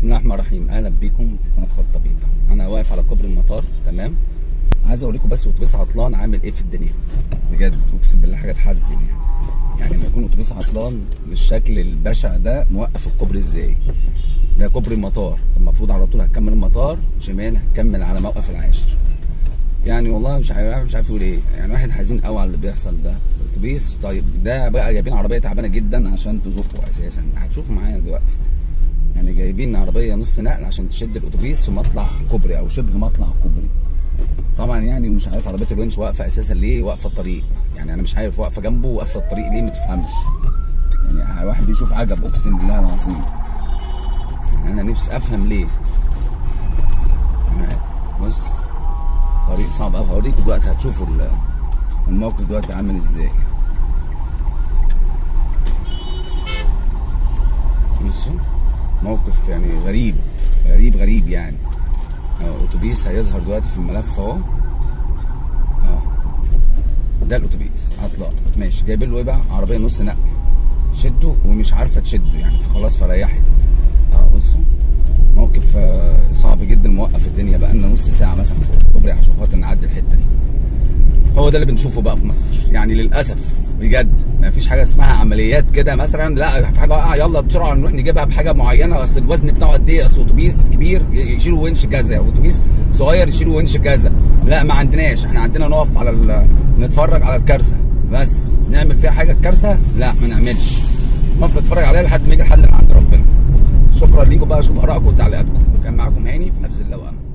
بسم الله الرحمن الرحيم اهلا بيكم في قناه خطابيطه انا واقف على كوبري المطار تمام عايز اوريكم بس اتوبيس عطلان عامل ايه في الدنيا بجد اقسم بالله حاجه تحزن يعني يعني لما يكون اتوبيس عطلان بالشكل البشع ده موقف الكوبري ازاي ده كوبري المطار المفروض على طول هتكمل المطار شمال هتكمل على موقف العاشر يعني والله مش عارف مش عارف اقول ايه يعني واحد حزين قوي على اللي بيحصل ده الاتوبيس طيب ده بقى جايبين عربيه تعبانه جدا عشان تزقه اساسا هتشوفوا معايا دلوقتي يعني جايبين عربيه نص نقل عشان تشد الاتوبيس في مطلع كوبري او شبه مطلع كوبري طبعا يعني مش عارف عربيه الونش واقفه اساسا ليه واقفه الطريق يعني انا مش عارف واقفه جنبه وقافله الطريق ليه ما تفهمش يعني واحد بيشوف عجب اقسم بالله العظيم يعني انا نفسي افهم ليه يعني بص طريق صعب قوي هوريكم دلوقتي هتشوفوا الموقف دلوقتي عامل ازاي بصوا موقف يعني غريب غريب غريب يعني اه اتوبيس هيظهر دلوقتي في الملف اهو اه ده الاتوبيس عطلان ماشي جايبين له ايه بقى عربيه نص نقل شده ومش عارفه تشده يعني فخلاص فريحت اه بصوا موقف آه صعب جدا موقف الدنيا بقى لنا نص ساعه مثلا فوق الكوبري عشان خاطر نعدي الحته دي هو ده اللي بنشوفه بقى في مصر يعني للاسف بجد ما فيش حاجه اسمها عمليات كده مثلا لا في حاجه وقع يلا بسرعه نروح نجيبها بحاجه معينه بس الوزن بتاعه قد ايه اصل اتوبيس كبير يشيلوا ونش كذا او اتوبيس صغير يشيلوا ونش كذا لا ما عندناش احنا عندنا نقف على ال... نتفرج على الكارثه بس نعمل فيها حاجه الكارثه لا ما نعملش نقف نتفرج عليها لحد ما يجي الحل من عند ربنا شكرا ليكم بقى اشوف ارائكم وتعليقاتكم كان معاكم هاني في نفس الله وامن